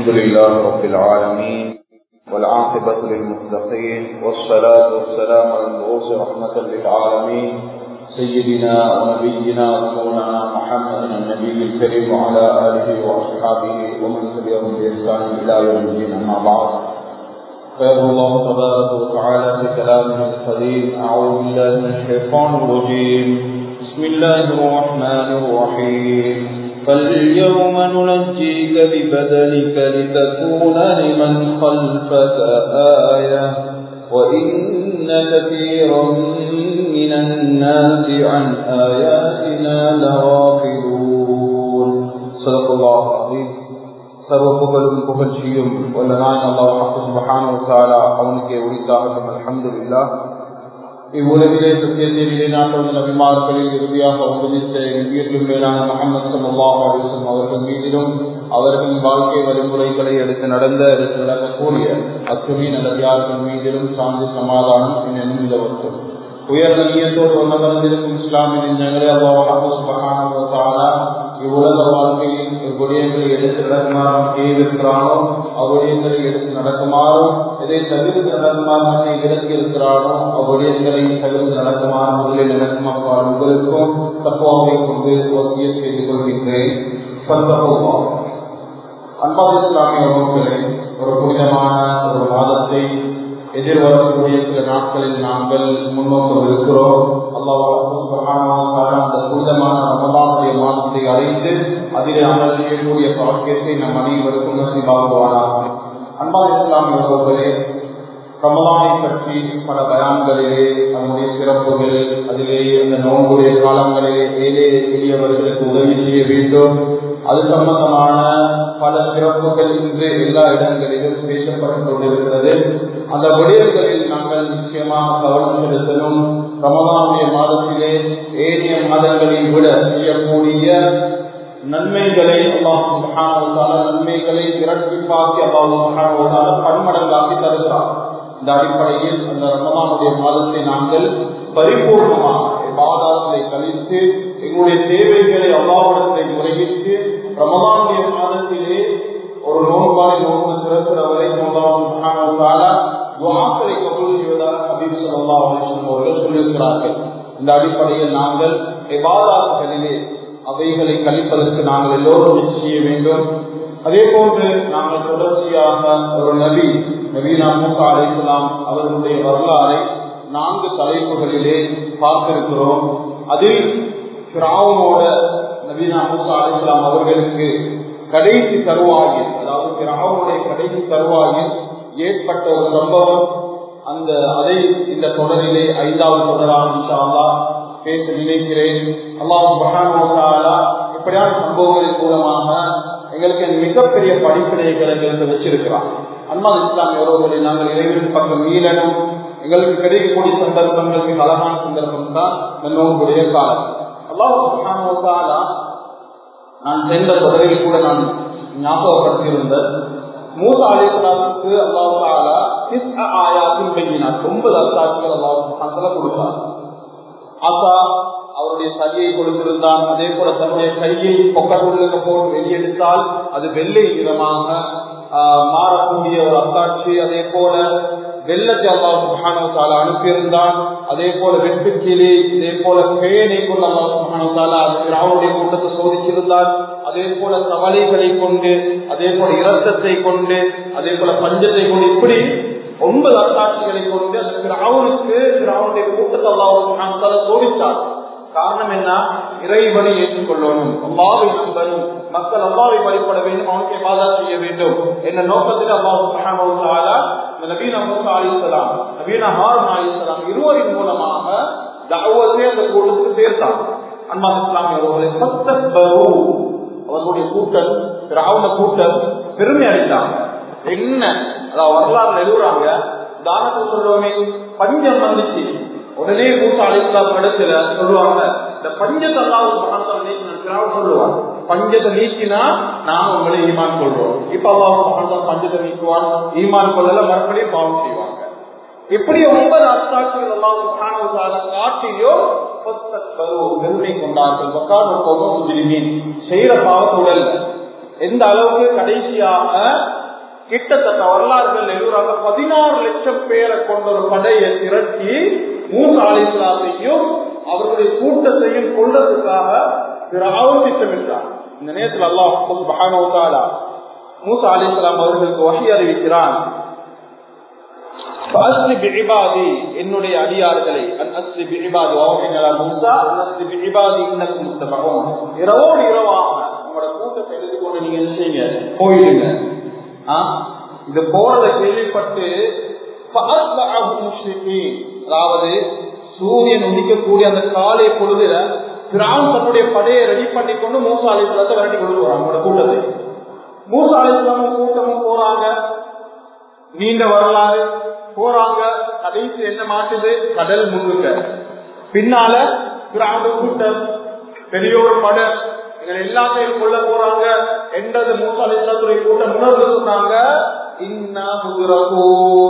لله رب العالمين والعاقبة للمتقين والصلاة والسلام على المبعوث رحمة للعالمين سيدنا ونبينا ومولانا محمد النبي الكريم وعلى آله وأصحابه ومن تبعهم بإحسان إلى يوم الدين أما بعد فيقول الله تبارك وتعالى في كلامه القديم أعوذ بالله من الشيطان الرجيم بسم الله الرحمن الرحيم فاليوم ننجيك ببدنك لتكون لمن خلفك آية وإن كثيرا من الناس عن آياتنا لغافلون صدق الله العظيم சர்வ புகழும் புகழ்ச்சியும் வல்ல நாய் அல்லாஹ் சுபஹானஹு வ தஆலா அவனுக்கே உரித்தாகட்டும் அல்ஹம்துலில்லாஹ் இவ்வுலகிலே சத்தியத்தை நிலைநாட்டும் நபிமார்களில் இறுதியாக உபதித்த உயிரிலும் மேலான முகமது சல்லாஹ் அலிசம் அவர்கள் மீதிலும் அவர்களின் வாழ்க்கை வழிமுறைகளை எடுத்து நடந்த எடுத்து நடக்கக்கூடிய அத்துணை நல்லவியார்கள் மீதிலும் சாந்தி சமாதானம் இன்னும் நிலவற்றும் உயர்ந்த நீயத்தோடு ஒன்றமர்ந்திருக்கும் இஸ்லாமின் நெஞ்சங்களே அல்லாஹ் இவ்வுலக வாழ்க்கையில் விடயங்களை எடுத்து நடக்குமாறும் ஏவிருக்கிறானோ அவ்விடயங்களை எடுத்து நடக்குமாறும் எதை தவிர்த்து நடக்குமாறு என்னை விலக்கி இருக்கிறானோ அவ்விடயங்களை தவிர்த்து நடக்குமாறு முதலில் நடக்கும் அப்பால் உங்களுக்கும் தப்புவாவை கொண்டு ஒத்திய செய்து கொள்கின்றேன் அன்பாத இஸ்லாமிய வகுப்புகளை ஒரு புனிதமான ஒரு மாதத்தை எதிர்வரக்கூடிய சில நாட்களில் நாங்கள் முன்னோக்கம் இருக்கிறோம் அல்லாஹ் அந்த புனிதமான ரமதானுடைய மாதத்தை அழைத்து அதிலே அமல் செய்யக்கூடிய பாக்கியத்தை நம் அனைவருக்கும் நசிபாகுவானாக அன்பா இஸ்லாமிய உறவுகளே ரமலானை பற்றி பல பயான்களிலே அதனுடைய சிறப்புகள் அதிலே அந்த நோன்புடைய காலங்களிலே ஏழை எளியவர்களுக்கு உதவி செய்ய வேண்டும் அது சம்பந்தமான பல சிறப்புகள் இன்று எல்லா இடங்களிலும் பேசப்பட்டு கொண்டிருக்கிறது அந்த விடயங்களில் நாங்கள் நிச்சயமாக கவனம் செலுத்தணும் ரமதானுடைய மாதத்திலே ஏனைய மாதங்களை விட செய்யக்கூடிய நன்மைகளை அல்லாஹால நன்மைகளை இரட்டிப்பாக்கி அல்லாஹால பன்மடங்காக்கி தருகிறார் இந்த அடிப்படையில் அந்த ரமதானுடைய மாதத்தை நாங்கள் பரிபூர்ணமாக பாதாளத்தை கழித்து எங்களுடைய தேவைகளை அல்லாவிடத்தை முறையிட்டு ரமதானுடைய மாதத்திலே ஒரு நோன்பாளி நோன்பு சிறக்கிற வரைக்கும் துவாக்களை கபூல் செய்வதாக ஹபீப் சல்லா அவர்கள் சொல்லியிருக்கிறார்கள் இந்த அடிப்படையில் நாங்கள் விவாதாக்களிலே அவைகளை கழிப்பதற்கு நாங்கள் எல்லோரும் செய்ய வேண்டும் அதே போன்று நாங்கள் தொடர்ச்சியாக ஒரு நபி நவீனா மூசா அழைக்கலாம் அவர்களுடைய வரலாறை நான்கு தலைப்புகளிலே பார்த்திருக்கிறோம் அதில் கிராமோட நவீனா மூசா அழைக்கலாம் அவர்களுக்கு கடைசி தருவாயில் அதாவது கிராமனுடைய கடைசி தருவாயில் ஏற்பட்ட ஒரு சம்பவம் அந்த அதை இந்த தொடரிலே ஐந்தாவது தொடராக இன்ஷா பேச நினைக்கிறேன் அல்லாஹ் இப்படியான சம்பவங்களின் மூலமாக எங்களுக்கு மிகப்பெரிய படிப்பினைகளை எங்களுக்கு வச்சிருக்கிறான் அன்மா இஸ்லாமிய உறவுகளை நாங்கள் இறைவன் பக்கம் மீளனும் எங்களுக்கு கிடைக்கக்கூடிய சந்தர்ப்பங்கள் மிக அழகான சந்தர்ப்பம் தான் இந்த நோன்புடைய காலம் அல்லாஹ் நான் சென்ற தொடரில் கூட நான் ஞாபகப்படுத்தியிருந்தேன் மூசா அலிஸ்லாமுக்கு அல்லாஹால ஆயாத்தின் பெய்யினார் ஒன்பது அத்தாட்சிகள் அல்லாஹ் கொடுத்தார் ஆசா அவருடைய சதியை கொடுத்திருந்தான் அதே போல தன்னுடைய கையை பொக்கட்டுள்ள போட்டு வெளியெடுத்தால் அது வெள்ளை நிறமாக மாறக்கூடிய ஒரு அத்தாட்சி அதே போல வெள்ளத்தை அல்லாஹால அனுப்பியிருந்தான் அதே போல வெட்டுக்கிளி இதே போல பேனை கொண்டு அல்லாஹால அவருடைய கூட்டத்தை சோதிச்சிருந்தான் அதே போல சவலைகளை கொண்டு அதே போல இரத்தத்தை கொண்டு அதே போல பஞ்சத்தை கொண்டு இப்படி ஒன்பது அத்தாட்சிகளை கொண்டு அந்த கிராவனுக்கு கிராவனுடைய கூட்டத்தை அல்லாஹால சோதித்தார் காரணம் என்ன இறைவனை ஏற்றுக்கொள்ளணும் அல்லாவை நம்பணும் மக்கள் அல்லாவை வழிபட வேண்டும் அவனுக்கு பாதா செய்ய வேண்டும் என்ற நோக்கத்தில் அல்லாஹ் நபீன மூசா அலிசலாம் நபீன ஹாரன் அலிசலாம் இருவரின் மூலமாக தாவத்தை அந்த கூட்டத்துக்கு சேர்த்தான் அன்மா இஸ்லாமிய அவர்களுடைய கூட்டம் ராவண கூட்டம் பெருமை அடைந்தாங்க என்ன அதாவது வரலாறு எழுதுறாங்க தானத்தை சொல்றவனே பஞ்சம் வந்துச்சு உடனே மூசா அலிஸ்லாம் இடத்துல சொல்லுவாங்க இந்த பஞ்சத்தை அல்லாவுக்கு சொல்லுவாங்க பஞ்சத்தை நீக்கினா நாம உங்களை ஈமான் கொள்றோம் இப்ப அல்லாவுக்கு பஞ்சத்தை நீக்குவான் ஈமான் கொள்ளல மறுபடியும் பாவம் செய்வாங்க இப்படி ஒன்பது அத்தாட்சிகள் அல்லாவுக்கு காட்டியோ பெருமை கொண்டார்கள் வக்கால் செய்யற பாவத்துடல் எந்த அளவுக்கு கடைசியாக கிட்டத்தட்ட வரலாறுகள் எழுதுறாங்க பதினாறு லட்சம் பேரை கொண்ட ஒரு படையை திரட்டி மூன்று ஆலைகளாத்தையும் அவர்களுடைய கூட்டத்தையும் கொள்றதுக்காக பிறாவும் திட்டமிட்டார் இந்த நேரத்தில் அல்லாஹ் மகானோதாலா மூசா அலிஸ்லாம் அவர்களுக்கு வகை அறிவிக்கிறான் என்னுடைய அடியார்களை இரவோடு இரவாக உங்களோட கூட்டத்தை எழுதி கொண்டு நீங்க என்ன செய்யுங்க போயிடுங்க இது போறதை கேள்விப்பட்டு அதாவது சூரியன் உதிக்கக்கூடிய அந்த காலை பொழுதுல கிராமம் தன்னுடைய படையை ரெடி பண்ணி கொண்டு மூசா அலிஸ்லாத்தை விரட்டி கொண்டு போறாங்க அவங்களோட கூட்டத்தை மூசா அலிஸ்லாமும் கூட்டமும் போறாங்க நீண்ட வரலாறு போறாங்க கடைசி என்ன மாட்டுது கடல் முழுக்க பின்னால கிராம கூட்டம் பெரியோர் படை இதில் எல்லாத்தையும் கொள்ள போறாங்க என்றது மூசா அலிஸ்லாத்துடைய கூட்டம் உணர்வு சொன்னாங்க இன்னா முதுரகோ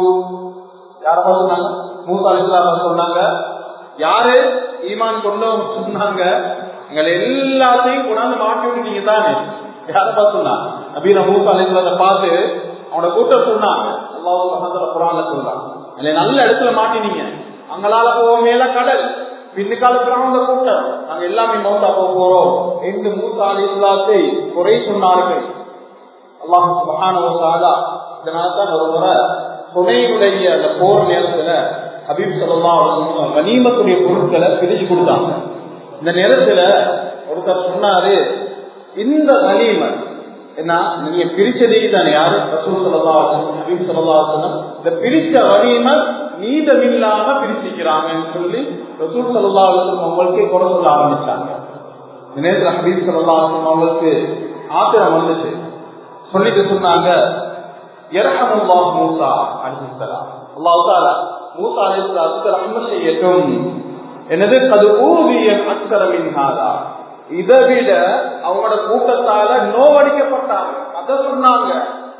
யார சொன்னாங்க மூசா அலிஸ்லாம் சொன்னாங்க யாரு ஈமான் கொண்டவங்க சொன்னாங்க எங்களை எல்லாத்தையும் கொண்டாந்து மாட்டி விட்டுட்டீங்க தானே யாரப்பா சொன்னா நபீன மூசா அலிஸ்லாத்தை பார்த்து அவனோட கூட்டம் சொன்னாங்க அல்லாஹ் குரான்ல சொல்றான் இல்லை நல்ல இடத்துல மாட்டினீங்க அங்களால போக மேல கடல் பின்னுக்கால பிராமண கூட்டம் நாங்க எல்லாமே மௌத்தா போக போறோம் என்று மூசா அலி இஸ்லாத்தை குறை சொன்னார்கள் அல்லாஹ் மகானவசாலா இதனால்தான் ஒரு முறை துணையுடைய அந்த போர் நேரத்துல ஹபீப் சொல்லா கனிமத்துடைய பொருட்களை பிரிச்சு கொடுத்தாங்க இந்த நேரத்துல ஒருத்தர் சொன்னாரு இந்த கனிமன் என்ன நீங்க பிரிச்சதே தானே யாரு ரசூல் சல்லா ஹபீப் சல்லா இந்த பிரிச்ச கனிமன் நீதமில்லாம பிரிச்சுக்கிறாங்கன்னு சொல்லி ரசூல் சல்லா அவங்களுக்கே குறை சொல்ல ஆரம்பிச்சாங்க இந்த நேரத்துல ஹபீப் சல்லா அவங்களுக்கு ஆத்திரம் வந்துச்சு சொல்லிட்டு சொன்னாங்க இரஹமுல்லாஹ் மூசா அலிஸ்லாம் அல்லாஹ் தாலா மூசா அலிஸ்லாத்துக்கு ரஹ்மத் செய்யட்டும் எனது அது ஊதிய அக்கரமின் ஹாதா இதை விட அவங்களோட கூட்டத்தால நோவடிக்கப்பட்டாங்க அதை சொன்னாங்க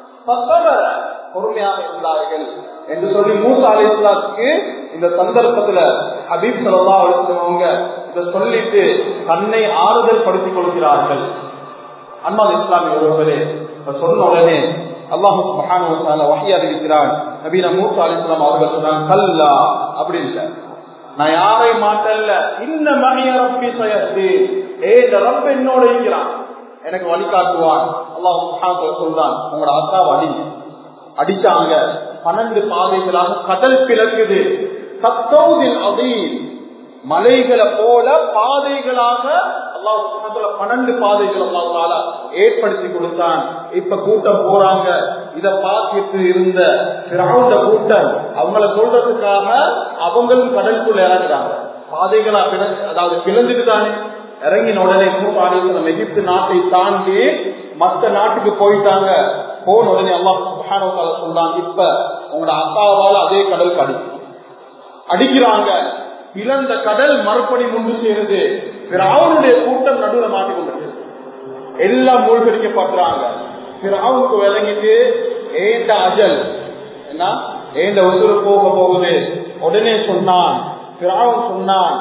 பொறுமையாக இருந்தார்கள் என்று சொல்லி மூசா அலி இஸ்லாத்துக்கு இந்த சந்தர்ப்பத்துல ஹபீப் சலா அவங்க இதை சொல்லிட்டு தன்னை ஆறுதல் படுத்திக் கொள்கிறார்கள் அன்பால் இஸ்லாமிய ஒருவரே சொன்ன உடனே அல்லாஹு மகான வகை அறிவிக்கிறான் நபீன மூசா அலி இஸ்லாம் அவர்கள் சொன்னாங்க கல்லா அப்படி இல்லை நான் யாரை மாட்டல்ல இந்த மணிய ரப்பி சயத்து ஏ இந்த ரப்ப என்னோட இருக்கிறான் எனக்கு வழிகாட்டுவான் அல்லாஹ் சொல்றான் உங்களோட அத்தாவை அடிங்க அடிச்சாங்க பன்னெண்டு பாதைகளாக கடல் பிளக்குது சத்தௌதில் அதீம் மலைகளை போல பாதைகளாக அல்லாஹ் பன்னெண்டு பாதைகள் அல்லாஹால ஏற்படுத்தி கொடுத்தான் இப்ப கூட்டம் போறாங்க இத பார்த்துட்டு இருந்த பிராவுண்ட கூட்டம் அவங்கள சொல்றதுக்காக அவங்களும் கடலுக்குள்ள இறங்குறாங்க பாதைகளா அதாவது பிளந்துட்டு தானே இறங்கின உடனே மூப்பாடிகள் எகிப்து நாட்டை தாண்டி மற்ற நாட்டுக்கு போயிட்டாங்க போன உடனே அல்லாஹ் சொல்றாங்க இப்ப உங்களோட அக்காவால அதே கடலுக்கு அடி அடிக்கிறாங்க இழந்த கடல் மறுபடி முன்பு சேருது பிராவுனுடைய கூட்டம் நடுவில் மாட்டிக்கொண்டிருக்கு எல்லாம் மூழ்கடிக்கப்படுறாங்க பிராவுக்கு விளங்கிட்டு ஏண்ட அஜல் என்ன ஏண்ட உசுறு போக போகுது உடனே சொன்னான் பிராவன் சொன்னான்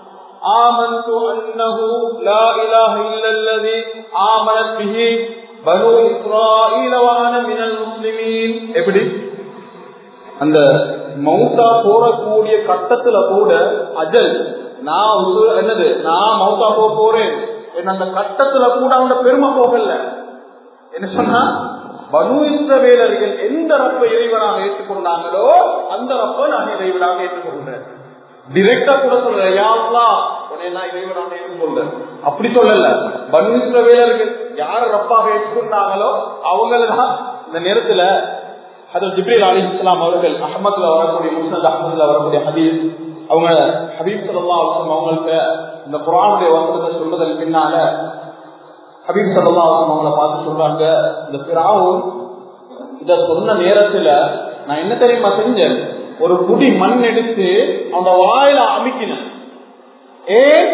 آمنت أنه لا إله إلا الذي آمنت به بنو إسرائيل وأنا من المسلمين எப்படி அந்த மௌத்தா போறக்கூடிய கட்டத்துல கூட அஜல் நான் என்னது நான் மௌத்தா போக போறேன் அந்த கட்டத்துல கூட அவங்க பெருமை போகல என்ன சொன்னா பனு இஸ்ரவேலர்கள் எந்த ரப்ப இறைவனாக ஏற்றுக்கொண்டாங்களோ அந்த ரப்ப நான் இறைவனாக ஏற்றுக்கொள்றேன் டிரெக்டா கூட சொல்றேன் யாருலா உன்னை நான் இறைவனாக ஏற்றுக்கொள்றேன் அப்படி சொல்லல பனு இஸ்ரவேலர்கள் யார ரப்பாக ஏற்றுக்கொண்டாங்களோ அவங்களதான் இந்த நேரத்துல அதில் ஜிப்ரீல் அலி இஸ்லாம் அவர்கள் அஹமத்ல வரக்கூடிய முஸ்னத் அஹமதுல வரக்கூடிய ஹபீஸ் அவங்க ஹபீப் சல்லா அலுவலம் அவங்களுக்கு இந்த குரானுடைய வசனத்தை சொல்வதற்கு பின்னால ஹபீப் சல்லா அலுவலம் அவங்கள பார்த்து சொல்றாங்க இந்த பிராவும் இத சொன்ன நேரத்துல நான் என்ன தெரியுமா செஞ்சேன் ஒரு குடி மண் எடுத்து அந்த வாயில அமைக்கினேன் ஏன்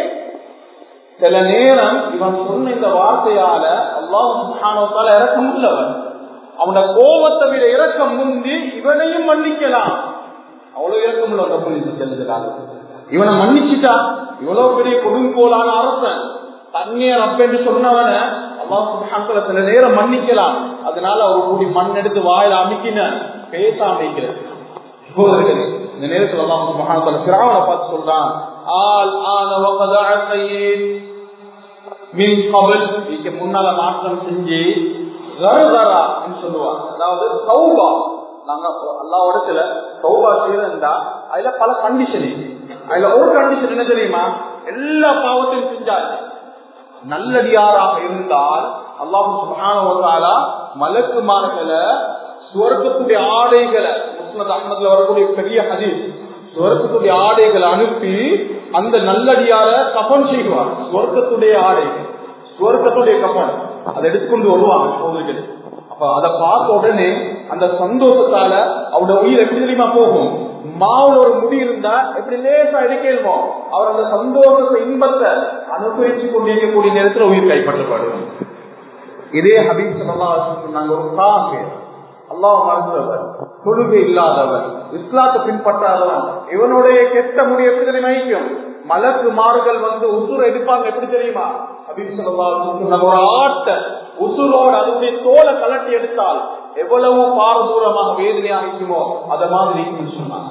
சில நேரம் இவன் சொன்ன இந்த வார்த்தையால அல்லாஹ் இறக்கம் உள்ளவன் அவனோட கோபத்தை விட இறக்கம் முந்தி இவனையும் மன்னிக்கலாம் அவ்வளவு இறக்கம் உள்ள ரப்பல் செல்லுகிறாங்க இவனை மன்னிச்சுட்டா இவ்வளவு பெரிய கொடுங்கோலான அரசன் தண்ணீர் அப்ப என்று சொன்னவன அல்லாஹ் சில நேரம் மன்னிக்கலாம் அதனால ஒரு கூடி மண் எடுத்து வாயில அமைக்கின பேசாம இருக்கிறது சகோதரர்களே இந்த நேரத்தில் அல்லாஹ் சுபஹானஹு ஃபிரௌனை பார்த்து சொல்றான் ஆல் ஆன வகத அசையின் மின் கபல் இதுக்கு முன்னால மாற்றம் செஞ்சு கருதரா சொல்லுவாங்க அதாவது சௌபா நாங்க அல்லாவிடத்துல சௌபா செய்யறா அதுல பல கண்டிஷன் அதுல ஒரு கண்டிஷன் என்ன தெரியுமா எல்லா பாவத்தையும் செஞ்சாச்சு நல்லடியாராக இருந்தால் அல்லாஹு சுபான மலக்குமார்களை சுவர்க்கத்துடைய ஆடைகளை முஸ்லத் அஹமதுல வரக்கூடிய பெரிய ஹதீஸ் சுவர்க்கத்துடைய ஆடைகளை அனுப்பி அந்த நல்லடியார கபன் செய்வார் சுவர்க்கத்துடைய ஆடைகள் சுவர்க்கத்துடைய கபன் அதை எடுத்துக்கொண்டு வருவாங்க சோதரிகள் அப்ப அதை பார்த்த உடனே அந்த சந்தோஷத்தால அவருடைய உயிர் எப்படி தெரியுமா போகும் மாவுல ஒரு முடி இருந்தா எப்படி லேசா எடுக்கணுமோ அவர் அந்த சந்தோஷத்தை இன்பத்தை அனுபவிச்சு கொண்டிருக்கக்கூடிய நேரத்தில் உயிர் கைப்பற்றப்படும் இதே ஹபீப் சல்லா சொன்னாங்க ஒரு காஃபேர் அல்லாஹ் மறந்தவர் தொழுகை இல்லாதவர் இஸ்லாத்தை பின்பற்றாதவன் இவனுடைய கெட்ட முடிய எப்படி தெரியுமா வைக்கும் மலக்கு மாறுகள் வந்து உசுர் எடுப்பாங்க எப்படி தெரியுமா அப்படின்னு சொல்லுவா ஒரு ஆட்ட உசுரோடு அதனுடைய தோலை கலட்டி எடுத்தால் எவ்வளவு பாரதூரமாக வேதனையாக இருக்குமோ அதை மாதிரி இருக்குன்னு சொன்னாங்க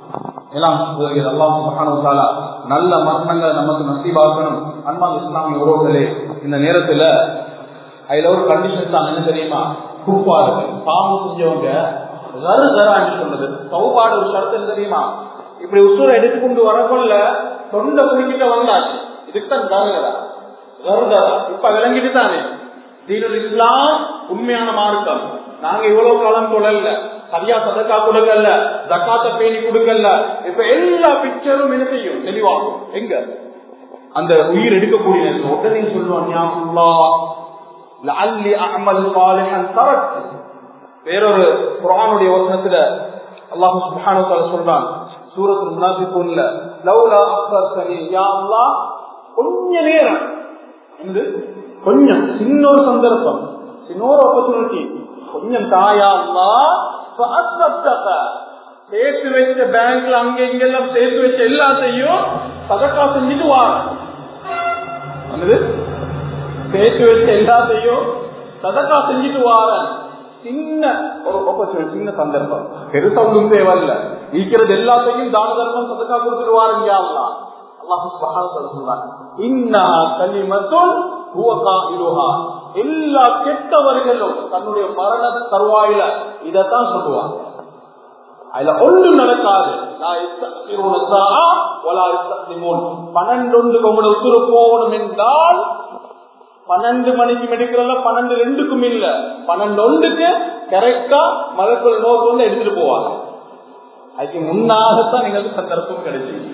நல்ல மரணங்களை நமக்கு நசீபாக்கணும் அன்பான் இஸ்லாமிய உறவுகளே இந்த நேரத்துல அதுல ஒரு கண்டிஷன் தான் என்ன தெரியுமா குப்பார்கள் பாவம் செஞ்சவங்க கரு கரான்னு சொல்றது சௌபாடு ஒரு ஷரத்து தெரியுமா இப்படி உசுரை எடுத்துக்கொண்டு வரக்குள்ள தொண்டை குடிக்கிட்ட வந்தாச்சு இதுக்குதான் கருகரா கருகரா இப்ப விளங்கிட்டு தானே தீனுல் இஸ்லாம் உண்மையான மார்க்கம் நாங்க இவ்வளவு காலம் தொழல சரியா சதக்கா கொடுக்கல ஜக்காத்த பேணி கொடுக்கல இப்ப எல்லா பிக்சரும் என்ன செய்யும் தெளிவாகும் எங்க அந்த உயிர் எடுக்கக்கூடிய உடனே சொல்லுவான் வேறொரு குரானுடைய வசனத்துல அல்லாஹு சுப்ஹானஹு சொல்றான் சூரத்துல் முனாஃபிகூன்ல லவ்லா அக்ஸர்தனி யா அல்லாஹ் கொஞ்ச நேரம் என்று கொஞ்சம் சின்ன ஒரு சந்தர்ப்பம் சின்ன ஒரு ஆப்பர்ச்சுனிட்டி கொஞ்சம் தாயா அல்லாஹ் சேர்த்து வச்ச பேங்க்ல அங்க இங்கெல்லாம் சேர்த்து வச்ச எல்லாத்தையும் சதக்கா செஞ்சுட்டு வாங்க சேர்த்து வச்ச எல்லாத்தையும் சதக்கா செஞ்சுட்டு வாரன் சின்ன ஒரு ஆப்பர்ச்சுனிட்டி சின்ன சந்தர்ப்பம் பெருசா ஒன்றும் தேவையில்ல இருக்கிறது எல்லாத்தையும் தான தர்மம் சதக்கா கொடுத்துட்டு வாருங்க அல்லாஹ் எல்லா கெட்டவர்களும் தன்னுடைய மரண தருவாயில இதத்தான் சொல்லுவாங்க அதுல ஒன்றும் நடக்காது பன்னெண்டு உங்களோட உசுறு போகணும் என்றால் பன்னெண்டு மணிக்கு மெடிக்கல பன்னெண்டு ரெண்டுக்கும் இல்ல பன்னெண்டு ஒன்றுக்கு கரெக்டா மலக்குள் நோக்கு வந்து எடுத்துட்டு போவாங்க அதுக்கு முன்னாகத்தான் எங்களுக்கு சந்தர்ப்பம் கிடைச்சிருக்கு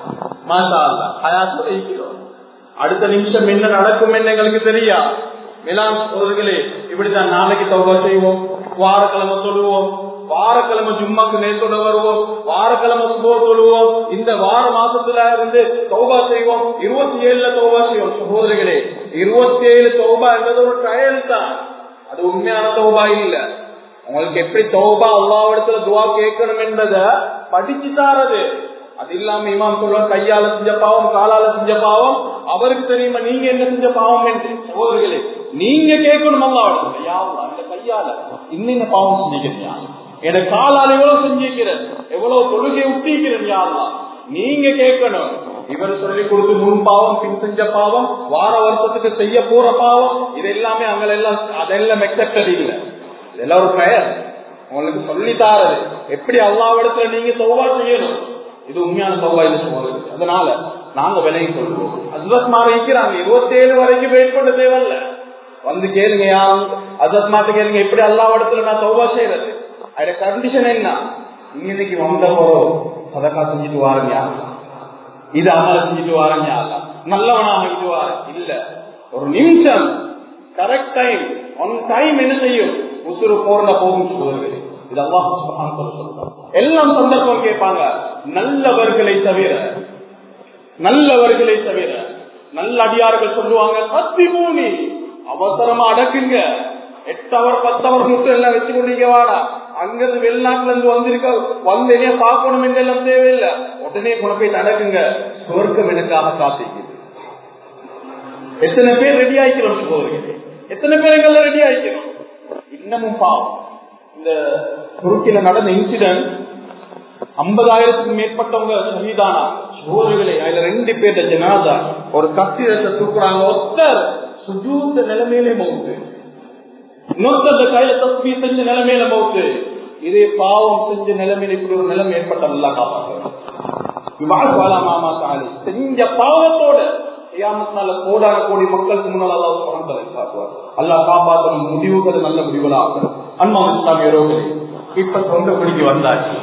அடுத்த நிமிஷம் என்ன நடக்கும் என்ன எங்களுக்கு தெரியா மிலான் சோதர்களே இப்படித்தான் நாளைக்கு தௌபா செய்வோம் வாரக்கிழமை சொல்லுவோம் வாரக்கிழமை ஜும்மாக்கு நேரத்தோட வருவோம் வாரக்கிழமை சுபோ சொல்லுவோம் இந்த வார மாசத்துல இருந்து தௌபா செய்வோம் இருபத்தி ஏழுல தௌபா செய்வோம் சகோதரிகளே இருபத்தி ஏழு தௌபா என்றது ஒரு ட்ரையல் தான் அது உண்மையான தௌபா இல்ல உங்களுக்கு எப்படி தௌபா அல்லாவிடத்துல துவா கேட்கணும் என்றத படிச்சு தாரது அது இல்லாம இமாம் சொல்ல கையால செஞ்ச பாவம் காலால செஞ்ச பாவம் அவருக்கு தெரியுமா நீங்க என்ன செஞ்ச பாவம் என்று சகோதரிகளே நீங்க கேட்கணும் அல்லாவிடத்துல யாரும் அந்த கையால இன்னும் பாவம் செஞ்சுக்கிறீங்க என காலால் எவ்வளவு செஞ்சிருக்கிறேன் எவ்வளவு தொழுகை விட்டிருக்கிறேன் யாரெல்லாம் நீங்க கேட்கணும் இவர் சொல்லி கொடுத்து முன் பாவம் பின் செஞ்ச பாவம் வார வருஷத்துக்கு செய்ய போற பாவம் இது எல்லாமே அங்க எல்லாம் அதெல்லாம் எக்ஸப்டட் இல்ல இதெல்லாம் ஒரு பெயர் உங்களுக்கு சொல்லி தாரது எப்படி அல்லாவிடத்துல நீங்க சௌவா செய்யணும் இது உண்மையான சௌவா இல்லை சொல்றது அதனால நாங்க விலையை சொல்லுவோம் அஸ்வத் மாற வைக்கிறாங்க இருபத்தி ஏழு வரைக்கும் வெயிட் பண்ண தேவையில்ல வந்து கேளுங்க யாரும் அசத் மாட்டு கேளுங்க எப்படி அல்லாவிடத்துல நான் சௌவா செய்யறது அதோட கண்டிஷன் என்ன நீங்க இன்னைக்கு வந்த போறோம் சதக்கா செஞ்சுட்டு வாருங்க இது அமல செஞ்சுட்டு வாருங்க நல்லவனாக இது வாரு இல்ல ஒரு நிமிஷம் கரெக்ட் டைம் ஒன் டைம் என்ன செய்யும் உசுறு போர்ல போகும் சொல்லுவது எல்லாம் சந்தர்ப்பம் கேட்பாங்க நல்லவர்களை தவிர நல்லவர்களை தவிர நல்ல அடியார்கள் சொல்லுவாங்க பத்தி மூணி அவசரமா அடக்குங்க எட்டவர் பத்தவர் மட்டும் எல்லாம் வச்சு கொண்டீங்க வாடா அங்கிருந்து வெளிநாட்டுல இருந்து வந்திருக்க வந்து என்ன பார்க்கணும் என்றெல்லாம் தேவையில்லை உடனே கொண்டு போய் நடக்குங்க சொர்க்கம் எனக்காக காத்திக்குது எத்தனை பேர் ரெடி ஆயிக்கிறோம் சகோதரிகளே எத்தனை பேருங்கள்ல ரெடி ஆயிக்கணும் இன்னமும் பாவம் இந்த துருக்கியில நடந்த இன்சிடென்ட் ஐம்பதாயிரத்துக்கும் மேற்பட்டவங்க ஷஹீதானா சோதரிகளே அதுல ரெண்டு பேர்த்த ஜனாதா ஒரு கத்திரத்தை தூக்குறாங்க ஒருத்தர் சுஜூத்த நிலைமையிலே மவுத்து இன்னொருத்தர் கையில தஸ்மி செஞ்ச நிலைமையில மவுத்து இதே பாவம் செஞ்ச நிலைமையில இப்படி ஒரு நிலைமை ஏற்பட்ட நல்லா காப்பாற்றுவாங்க செஞ்ச பாவத்தோட கியாமத்தினால கோடான கோடி மக்களுக்கு முன்னால் அல்லாஹ் சுபஹானஹு வ காப்பாற்றுவார் அல்லாஹ் காப்பாற்றணும் முடிவுகள் நல்ல முடிவுகளா ஆக்கணும் அன்மா இஸ்லாமிய ரோகலே இப்ப தொண்டை பிடிக்க வந்தாச்சு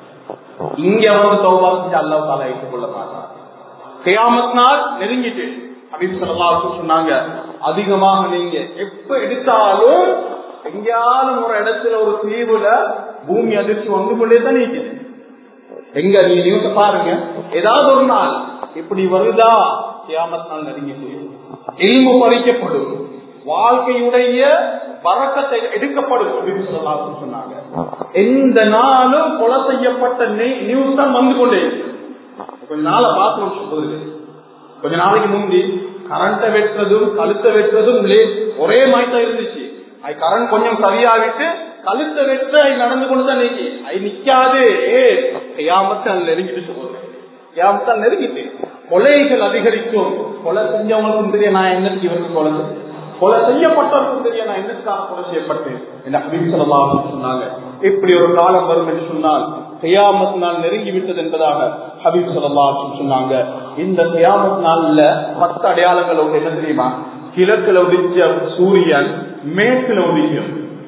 இங்க வந்து தௌபா செஞ்சு அல்லாஹ் தாலா ஏற்றுக்கொள்ள மாட்டார் கியாமத் நாள் நெருங்கிட்டு அப்படின்னு சொல்லலாம் சொன்னாங்க அதிகமாக நீங்க எப்ப எடுத்தாலும் எங்கேயாலும் ஒரு இடத்துல ஒரு தீவுல பூமி அதிர்ச்சி வந்து கொண்டே தான் நீக்குது எங்க நீங்க நியூஸ் பாருங்க ஏதாவது ஒரு நாள் இப்படி வருதா கியாமத் நாள் நெருங்கி போயிடும் எலும்பு பறிக்கப்படும் வாழ்க்கையுடைய வரக்கத்தை எடுக்கப்படும் அப்படின்னு சொல்லலாம் சொன்னாங்க எந்த நாளும் கொலை செய்யப்பட்ட நியூஸ் தான் வந்து கொண்டே இருக்கு. கொஞ்ச நாளை பார்த்து சொல்றது கொஞ்ச நாளைக்கு முந்தி கரண்ட வெட்டுறதும் கழுத்தை வெட்டுறதும் லே- ஒரே மாதிரி தான் இருந்துச்சு அது கரண்ட் கொஞ்சம் சரியாகிட்டு கழுத்தை வெட்ட அது நடந்து கொண்டு தான் நீக்கி அது நிக்காது ஏ கையாமத்தான் நெருங்கிட்டு சொல்றேன் கையாமத்தான் நெருங்கிட்டு கொலைகள் அதிகரிக்கும் கொலை செஞ்சவங்களுக்கும் தெரியும் நான் என்னத்துக்கு இவருக்கு கொலை செஞ்சேன். கொலை செய்யப்பட்டவருக்கும் தெரியும் நான் என்னத்துக்காக கொலை செய்யப்பட்டேன் என்ன ஹபீப் ஸல்லல்லாஹு அலைஹி வஸல்லம் சொன்னாங்க இப்படி ஒரு காலம் வரும் என்று சொன்னால் கியாமத் நாள் நெருங்கி விட்டது என்பதாக ஹபீப் ஸல்லல்லாஹு அலைஹி வஸல்லம் சொன்னாங்க இந்த கியாமத் நாள்ல பத்து அடையாளங்கள் உண்டு என்ன தெரியுமா கிழக்குல உதிச்ச சூரியன் மேற்குல உதிக்கும்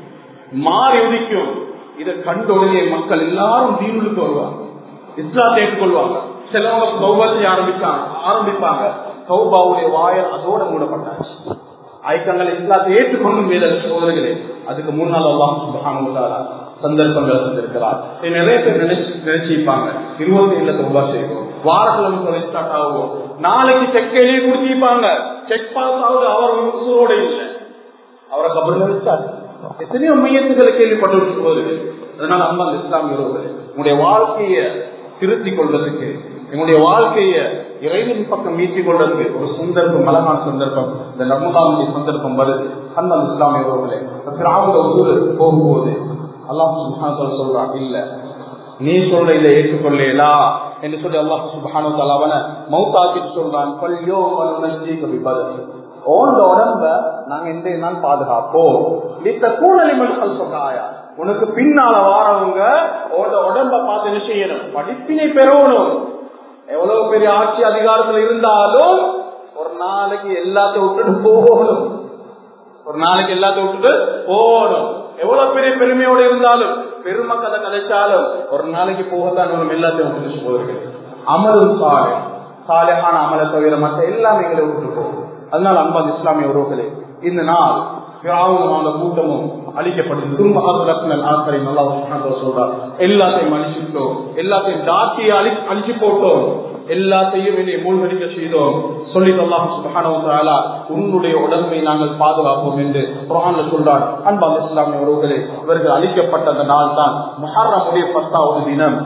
மாறி உதிக்கும் இதை கண்ட உடனே மக்கள் எல்லாரும் தீனுக்கு வருவாங்க இஸ்லாத்தை ஏற்றுக்கொள்வாங்க சிலவங்க சௌபா செய்ய ஆரம்பிச்சாங்க ஆரம்பிப்பாங்க சௌபாவுடைய வாயல் அதோட மூடப்பட்டாச்சு ஐக்கங்கள் இஸ்லாத்தை ஏற்றுக்கொள்ளும் வேத சோதனைகளே அதுக்கு முன்னால் அல்லாஹ் சுப்ஹானஹு வ தஆலா சந்தர்ப்பங்கள் தந்திருக்கிறார் இதை நிறைய பேர் நினைச்சு நினைச்சிருப்பாங்க இருபத்தி ஏழுல தொம்பா செய்வோம் வாரக்கிழமை ஸ்டார்ட் ஆகும் நாளைக்கு செக் எழுதி குடிச்சிருப்பாங்க செக் பாஸ் ஆகுது அவர் உசுரோட இல்லை அவரை கபர்ல வச்சார் எத்தனையோ மையத்துக்களை கேள்விப்பட்டு போகுது அதனால அம்மா இஸ்லாமிய உறவுகளே உங்களுடைய வாழ்க்கைய திருத்திக் கொள்வதற்கு எங்களுடைய வாழ்க்கைய இறைவன் பக்கம் மீட்டிக் கொள்றதுக்கு ஒரு சந்தர்ப்பம் அழகான சந்தர்ப்பம் இந்த நர்மதாவுடைய சந்தர்ப்பம் வருது அந்த இஸ்லாமிய உறவுகளே கிராம ஊர் போகும்போது அல்லாஹ் சுப்ஹானஹு சொல்றான் இல்ல நீ சொல்ற இதை ஏற்றுக்கொள்ளலா என்று சொல்லி அல்லாஹ் சுப்ஹானஹு தஆலா அவனை மௌத்தாக்கிட்டு சொல்றான் பல்யோ மனுநஜ்ஜிக பிபதர் ஓண்ட உடம்ப நாங்க இந்த நாள் பாதுகாப்போம் இந்த கூடலிமல் சொல்றாயா உனக்கு பின்னால வாரவங்க ஓட உடம்ப பார்த்து என்ன செய்யணும் படிப்பினை பெறணும் எவ்வளவு பெரிய ஆட்சி அதிகாரத்துல இருந்தாலும் ஒரு நாளைக்கு எல்லாத்தையும் விட்டுட்டு போகணும் ஒரு நாளைக்கு எல்லாத்தையும் விட்டுட்டு போகணும் எவ்வளவு பெரிய பெருமையோட இருந்தாலும் பெருமை கதை கதைச்சாலும் ஒரு நாளைக்கு போகத்தான் நம்ம எல்லாத்தையும் விட்டுட்டு போகிறது அமலும் சாலை சாலையான அமலை தவிர மற்ற எல்லாமே எங்களை விட்டுட்டு போகும் அதனால அன்பான் இஸ்லாமிய உறவுகளே இந்த நாள் பிராவுமான கூட்டமும் அழிக்கப்பட்டது துன்ப ஆசிரியர் ஆசிரியை நல்லா சொல்றார் எல்லாத்தையும் அழிச்சுட்டோம் எல்லாத்தையும் தாக்கி அழி அழிச்சு போட்டோம் எல்லாத்தையும் என்னை மூழ்கடிக்க செய்தோம் சொல்லி அல்லாஹ் சுப்ஹானஹு வ தஆலா உன்னுடைய உடம்பை நாங்கள் பாதுகாப்போம் என்று குர்ஆன்ல சொல்றார் அன்பான இஸ்லாமிய உறவுகளே இவர்கள் அழிக்கப்பட்ட அந்த நாள் தான் முஹர்ரமுடைய பத்தாவது தினம்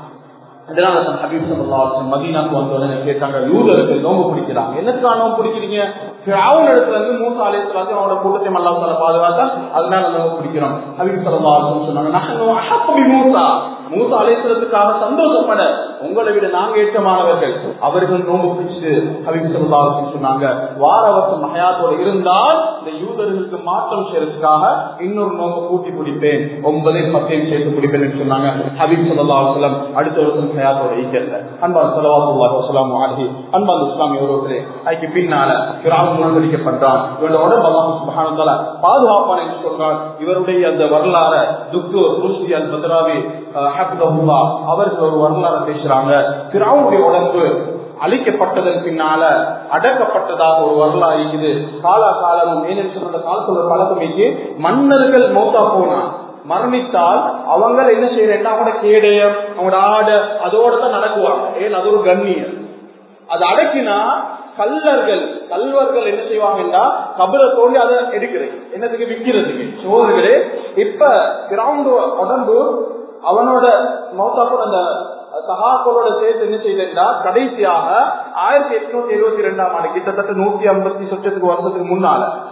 இதனால தான் ஹபீப் ஸல்லல்லாஹு அலைஹி வஸல்லம் மதீனாக்கு வந்த உடனே கேட்டாங்க யூதர்கள் நோம்பு பிடிக்கிறாங்க என்னத்துக்காக நோம்பு பிடிக்கிறீங்க ஃபிரௌன் இடத்துல இருந்து மூசா அலைஹிஸ்ஸலாத்தையும் அவனோட கூட்டத்தையும் அல்லாஹ் தஆலா பாதுகாத்தா அதனால நோம்பு பிடிக்கிறோம் ஹபீப் ஸல்லல்லாஹு அலைஹி வஸல்லம் சொன்னாங்க நஹனு அஹப்பு பி மூசா மூசா அலைஹிஸ்ஸலாத்துக்காக சந்தோஷப்பட உங்களை விட நாங்க ஏற்றமானவர்கள் அவர்கள் நோம்பு பிடிச்சு ஹபீப் ஸல்லல்லாஹு அலைஹி வஸல்லம் சொன்னாங்க வார வருஷம் ஹயாத்தோட இருந்தால் இந்த யூதர்களுக்கு மாற்றம் செய்யறதுக்காக இன்னொரு நோம்பு கூட்டி பிடிப்பேன் ஒன்பதே பத்தையும் சேர்த்து பிடிப்பேன் என்று சொன்னாங்க ஹபீப் ஸல்லல்லாஹு அலைஹி வஸல்லம் அடுத்த வருஷம் ஹயாத்தோட ஈக்கல அன்பான ஸலவாத்துல்லாஹி வஸலாமு அலைஹி அன்பான இஸ்லாமிய உறவுகளே அதுக்கு பின்னால ஃபிரௌன் முன்னெடுக்கப்படுறான் இவரோட உடம்பு அல்லாஹ் சுப்ஹானஹு வ தஆலா பாதுகாப்பான் என்று சொல்றான் இவருடைய அந்த வரலாறு துக்தூர் ருஷ்டி அல் பத்ராவி ஹப்தஹுல்லா அவர்கள் ஒரு வரலாறு பேசுறாங்க ஃபிரௌனுடைய உடம்பு அழிக்கப்பட்டதன் பின்னால அடக்கப்பட்டதாக ஒரு வரலாறு இருக்குது காலா காலமும் ஏனென்று சொல்ற காலத்துல பழக்கமைக்கு மன்னர்கள் மௌத்தா போனா மரணித்தால் அவங்க என்ன செய்யறேன்னா அவங்களோட கேடயம் அவங்களோட ஆடை அதோட தான் நடக்குவாங்க ஏன் அது ஒரு கண்ணியம் அது அடக்கினா கல்லர்கள் கல்வர்கள் என்ன செய்வாங்கன்னா கபரை தோண்டி அதை எடுக்கிறது என்னதுக்கு விற்கிறதுக்கு சோதர்களே இப்ப கிரவுண்ட் உடம்பு அவனோட மௌத்தாப்போட அந்த சகாக்களோட சேர்த்து என்ன செய்தா கடைசியாக ஆயிரத்தி எட்நூத்தி எழுபத்தி ரெண்டாம் ஆண்டு கிட்டத்தட்ட நூத்தி ஐம்பத்தி சொச்சத்துக்கு வருஷத்துக்கு முன்னால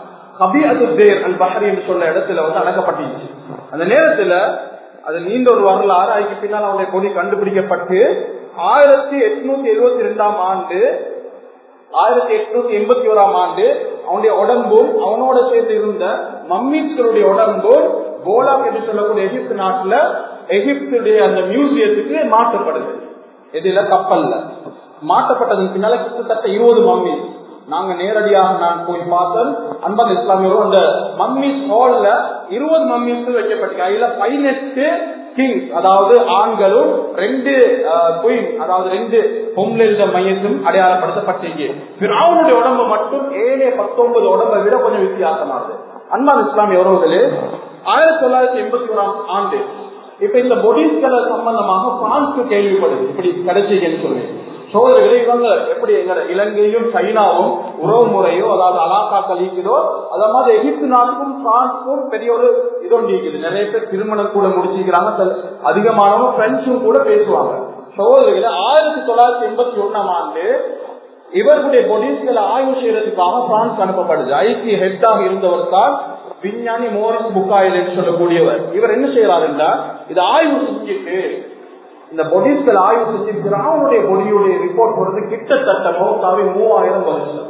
கபியதுத்தேர் அல் பஹரி என்று சொல்ல இடத்துல வந்து அடக்கப்பட்டுச்சு அந்த நேரத்துல அது நீண்ட ஒரு வரலாறு அதுக்கு பின்னால் அவனுடைய கொடி கண்டுபிடிக்கப்பட்டு ஆயிரத்தி எட்நூத்தி எழுபத்தி ரெண்டாம் ஆண்டு ஆயிரத்தி எட்நூத்தி எண்பத்தி ஓராம் ஆண்டு அவனுடைய உடம்பும் அவனோட சேர்ந்து இருந்த மம்மீஸ்களுடைய உடம்பும் போலாக் என்று சொல்லக்கூடிய எகிப்து நாட்டுல எகிப்துடைய அந்த மியூசியத்துக்கு மாற்றப்படுது இதுல கப்பல்ல மாற்றப்பட்டதன் பின்னால கிட்டத்தட்ட இருபது மம்மீஸ் நாங்க நேரடியாக நான் போய் பார்த்தேன் அன்பன் இஸ்லாமியரும் அந்த மம்மீஸ் ஹால்ல இருபது மம்மீஸ்கள் வைக்கப்பட்டிருக்கு அதுல பதினெட்டு கிங்ஸ் அதாவது ஆண்களும் ரெண்டு குயின் அதாவது ரெண்டு பொம்லிருந்த மையத்தும் அடையாளப்படுத்தப்பட்டிருக்கு பிராவுடைய உடம்பு மட்டும் ஏழு பத்தொன்பது உடம்பை விட கொஞ்சம் வித்தியாசமானது அன்பான் இஸ்லாமிய உறவுகளே ஆயிரத்தி தொள்ளாயிரத்தி எண்பத்தி ஓராம் ஆண்டு இப்ப இந்த பொடிஸ்களை சம்பந்தமாக பிரான்ஸ் கேள்விப்படுது இப்படி கிடைச்சிங்கன்னு சொல்லி சோதரிகளை இவங்க எப்படி எங்க இலங்கையும் சைனாவும் உறவு முறையோ அதாவது அலாக்காக்கள் ஈக்குதோ அத மாதிரி எகிப்து நாட்டுக்கும் பிரான்ஸுக்கும் பெரிய ஒரு இது ஒன்று இருக்குது நிறைய பேர் திருமணம் கூட முடிச்சிருக்கிறாங்க அதிகமானவங்க பிரெஞ்சும் கூட பேசுவாங்க சோதரிகளை ஆயிரத்தி தொள்ளாயிரத்தி எண்பத்தி ஒன்னாம் ஆண்டு இவர்களுடைய பொடிஸ்களை ஆய்வு செய்யறதுக்காக பிரான்ஸ் அனுப்பப்படுது ஐக்கிய ஹெட்டாக இருந்தவர் தான் விஞ்ஞானி மோரிஸ் புக்காயில் என்று சொல்லக்கூடியவர் இவர் என்ன செய்யறாரு என்றால் இது ஆய்வு செஞ்சுட்டு இந்த பொடிஸ்கள் ஆய்வு செஞ்சிருக்கிறான் அவனுடைய பொடியுடைய ரிப்போர்ட் போறது கிட்டத்தட்ட மௌத்தாவே மூவாயிரம் வருஷம்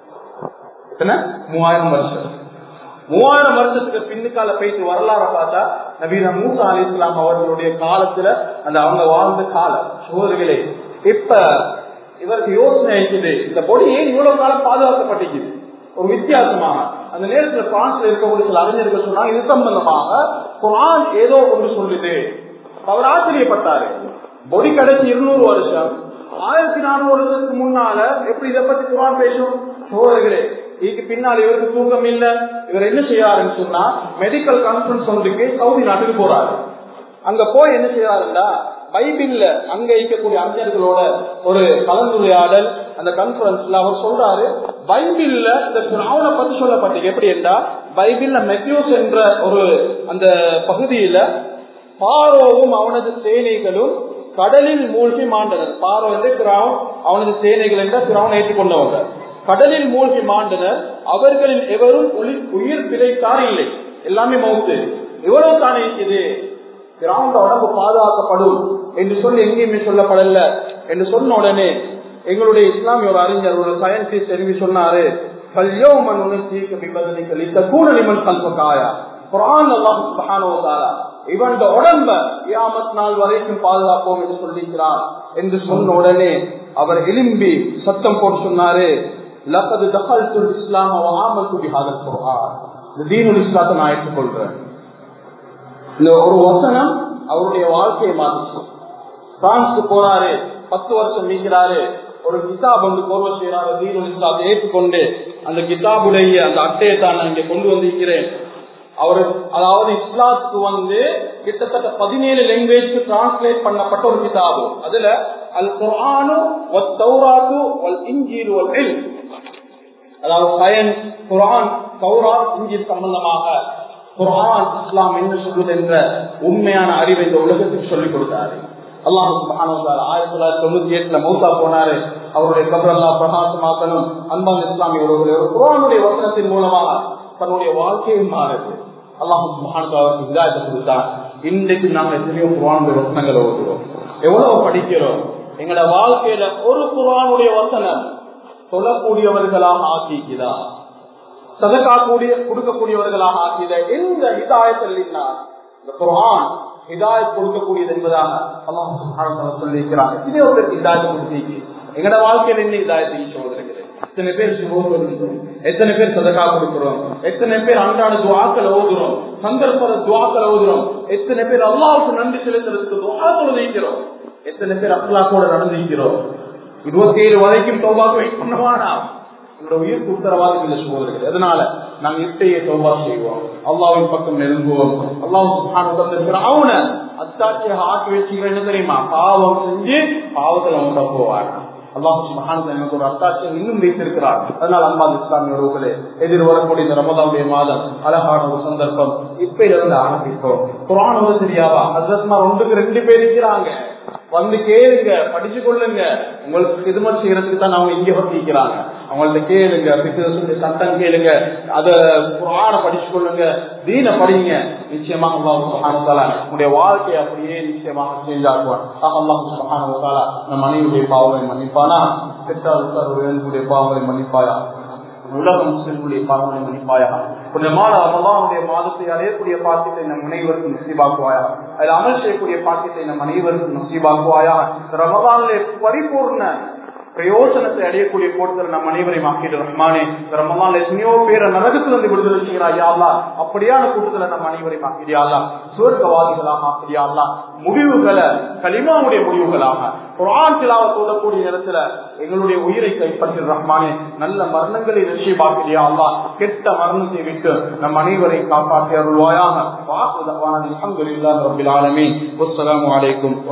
எத்தனை மூவாயிரம் வருஷம் மூவாயிரம் வருஷத்துக்கு பின்னுக்கால போயிட்டு வரலாற பார்த்தா நவீன மூசா அலி இஸ்லாம் அவர்களுடைய காலத்துல அந்த அவங்க வாழ்ந்த காலம் சோதர்களே இப்ப இவருக்கு யோசனை இருக்குது இந்த பொடி ஏன் இவ்வளவு காலம் பாதுகாக்கப்பட்டிருக்குது ஒரு வித்தியாசமாக அந்த நேரத்தில் பிரான்ஸ்ல இருக்கக்கூடிய சில அறிஞர்கள் சொன்னாங்க இது சம்பந்தமாக குரான் ஏதோ ஒன்று சொல்லுது அவர் ஆச்சரியப்பட்டாரு பொடி கடைசி இருநூறு வருஷம் ஆயிரத்தி நானூறு வருஷத்துக்கு முன்னால எப்படி இதை பத்தி குரான் பேசும் சோழர்களே இதுக்கு பின்னால் இவருக்கு தூக்கம் இல்ல இவர் என்ன செய்யறாருன்னு சொன்னா மெடிக்கல் கான்பரன்ஸ் ஒன்றுக்கு சவுதி நாட்டுக்கு போறாரு அங்க போய் என்ன செய்யறாருன்னா பைபிள்ல அங்க இருக்கக்கூடிய அறிஞர்களோட ஒரு கலந்துரையாடல் அந்த கான்பரன்ஸ்ல அவர் சொல்றாரு பைபிள்ல இந்த பிராவனை பத்தி சொல்லப்பட்டது எப்படி என்றா பைபிள்ல மெத்யூஸ் என்ற ஒரு அந்த பகுதியில பாரோவும் அவனது சேனைகளும் கடலில் மூழ்கி மாண்டனர் பாரோ என்று பிராவன் அவனது சேனைகள் என்ற பிராவன் ஏற்றுக்கொண்டவங்க கடலில் மூழ்கி மாண்டனர் அவர்களில் எவரும் உயிர் பிழைத்தார் இல்லை எல்லாமே மவுத்து எவ்வளவு தானே இது கிராம உடம்பு பாதுகாக்கப்படும் என்று சொல்லி எங்கேயுமே சொல்லப்படல என்று சொன்ன உடனே எங்களுடைய இஸ்லாமிய ஒரு அறிஞர் ஒரு சயின்டிஸ்ட் தெரிவி சொன்னாரு கல்யோமன் உணர்ச்சிக்கு விபதனைகள் கூட நிமன் கல்பகாயா குரான் அல்லாஹ் சுப்ஹானஹு வ தஆலா இவன் உடம்ப கியாமத் நாள் வரைக்கும் பாதுகாப்போம் என்று சொல்லிக்கிறான் என்று சொன்ன உடனே அவர் எலும்பி சத்தம் போட்டு சொன்னாரு லக்கது தகல்துல் இஸ்லாம் வ ஆமல்து பிஹாதல் குர்ஆன் இந்த தீனுல் இஸ்லாத்தை நான் ஏற்றுக்கொள்றேன் இந்த ஒரு வசனம் அவருடைய வாழ்க்கையை மாற்றிச்சு பிரான்ஸ்க்கு போறாரு பத்து வருஷம் நீக்கிறாரு ஒரு கிதாப் வந்து கோர்வ செய்யறாரு தீனுல் இஸ்லாத்தை ஏற்றுக்கொண்டு அந்த கிதாபுடைய அந்த அட்டையை தான் நான் இங்க கொண்டு வந்திருக்கிறேன் அவர் அதாவது இஸ்லாத்துக்கு வந்து கிட்டத்தட்ட பதினேழு லாங்குவேஜ்க்கு டிரான்ஸ்லேட் பண்ணப்பட்ட ஒரு கிதாபு அதுல அல் குர்ஆனு வல் தௌராத்து வல் இன்ஜீல் வல் இல்ம் அதாவது சயன்ஸ் குர்ஆன் தௌராத் இன்ஜீல் சம்பந்தமாக குர்ஆன் இஸ்லாம் என்ன சொல்லுது என்ற உண்மையான அறிவை இந்த உலகத்துக்கு சொல்லிக் கொடுத்தாரு அல்லாஹ் சுபஹானஹு ஆயிரத்தி தொள்ளாயிரத்தி தொண்ணூத்தி எட்டுல மௌசா போனாரு அவருடைய கபரல்லா பிரகாசமாக்கணும் அன்பான் இஸ்லாமிய உறவுகளை ஒரு குரானுடைய வசனத்தின் மூலமாக தன்னுடைய வாழ்க்கையை மாறுது அல்லாஹ் சுபஹானஹு அவருக்கு இதாயத்தை கொடுத்தார் இன்றைக்கு நாங்க எத்தனையோ குரானுடைய வசனங்களை ஓதுறோம் எவ்வளவு படிக்கிறோம் எங்களோட வாழ்க்கையில ஒரு குரானுடைய வசனம் சொல்லக்கூடியவர்களாக ஆக்கிக்குதா சதக்கா கூடிய கொடுக்கக்கூடியவர்களாக ஆக்கியத எந்த இதாயத்தில் இந்த குரான் ஹிதாயத் கொடுக்கக்கூடியது என்பதாக அல்லாஹ் சொல்லியிருக்கிறாங்க இதே ஒரு ஹிதாயத்தை கொடுத்தீங்க எங்கட வாழ்க்கையில என்ன ஹிதாயத்தை சோதனைகள் எத்தனை பேர் சுகோதரம் எத்தனை பேர் சதக்கா கொடுக்கிறோம் எத்தனை பேர் அன்றாட துவாக்கள் ஓதுறோம் சந்தர்ப்ப துவாக்கள் ஓதுறோம் எத்தனை பேர் அல்லாவுக்கு நன்றி செலுத்துறதுக்கு துவாக்கள் வைக்கிறோம் எத்தனை பேர் அப்லாக்கோட நடந்திருக்கிறோம் இருபத்தி ஏழு வரைக்கும் தௌபாக்கு வெயிட் பண்ணவானா உங்களோட உயிருக்கு உத்தரவாதம் இல்லை சகோதரர்கள் அதனால நாங்க இப்பயே தௌபா செய்வோம் அல்லாவின் பக்கம் நெருங்குவோம் அல்லாஹ் அவன அத்தாட்சியாக ஆக்கி வச்சுக்கிற என்ன தெரியுமா பாவம் செஞ்சு பாவத்துல அவங்க போவார் அல்லாஹ் சுபஹானஹு எனக்கு ஒரு அத்தாட்சியம் இன்னும் வைத்திருக்கிறார் அதனால் அம்மா இஸ்லாமிய உறவுகளே எதிர் வரக்கூடிய இந்த ரமதானுடைய மாதம் அழகான ஒரு சந்தர்ப்பம் இப்ப இருந்து ஆரம்பிப்போம் குரான் தெரியாவா ஹசரத்மா ஒன்றுக்கு ரெண்டு பேர் இருக்கிறாங்க வந்து கேளுங்க படிச்சு கொள்ளுங்க உங்களுக்கு சிதுமத் செய்யறதுக்கு தான் அவங்க இங்க வந்திருக்கிறாங்க அவங்கள்ட்ட கேளுங்க பித்தரசுடைய சட்டம் கேளுங்க அத புராண படிச்சு கொள்ளுங்க தீன படிங்க நிச்சயமாக அல்லாஹ் சுப்ஹானஹு வ தஆலா உங்களுடைய வாழ்க்கையை அப்படியே நிச்சயமாக சேஞ்ச் ஆக்குவான் ஆக அல்லாஹ் சுப்ஹானஹு வ தஆலா நம் மனைவியுடைய பாவங்களை மன்னிப்பானா பெற்றார் உத்தரவுடைய பாவங்களை மன்னிப்பாயா உலக முஸ்லிம்களுடைய பாவங்களை மன்னிப்பாயா கொஞ்சமான ரமலானுடைய மாதத்தை அடையக்கூடிய பாக்கியத்தை நம் அனைவருக்கும் நசீபாக்குவாயா அதில் அமல் செய்யக்கூடிய பாக்கியத்தை நம் அனைவருக்கும் நசீபாக்குவாயா ரமலானிலே பரிபூர்ண பிரயோஜனத்தை அடையக்கூடிய கூட்டத்தில் நம் அனைவரையும் ஆக்கிட்டு ரஹ்மானே ரமலான் எத்தனையோ பேரை நரகத்திலிருந்து விடுதலை செய்கிறாய் யாழ்லா அப்படியான கூட்டத்தில் நம் அனைவரையும் ஆக்கிடியாளா சுவர்க்கவாதிகளாக ஆக்கிடியாளா முடிவுகளை களிமாவுடைய முடிவுகளாக குரான் திலாவை தோதக்கூடிய நேரத்துல எங்களுடைய உயிரை கைப்பற்றி ரஹ்மானே நல்ல மரணங்களை நிச்சயமாக்கிறியா அல்லா கெட்ட மரணத்தை விட்டு நம் அனைவரை காப்பாற்றி அருள்வாயாக வாக்குதவான அலமதுல்லாஹ் ரபில் ஆலமீன் அஸ்ஸலாமு அலைக்கும்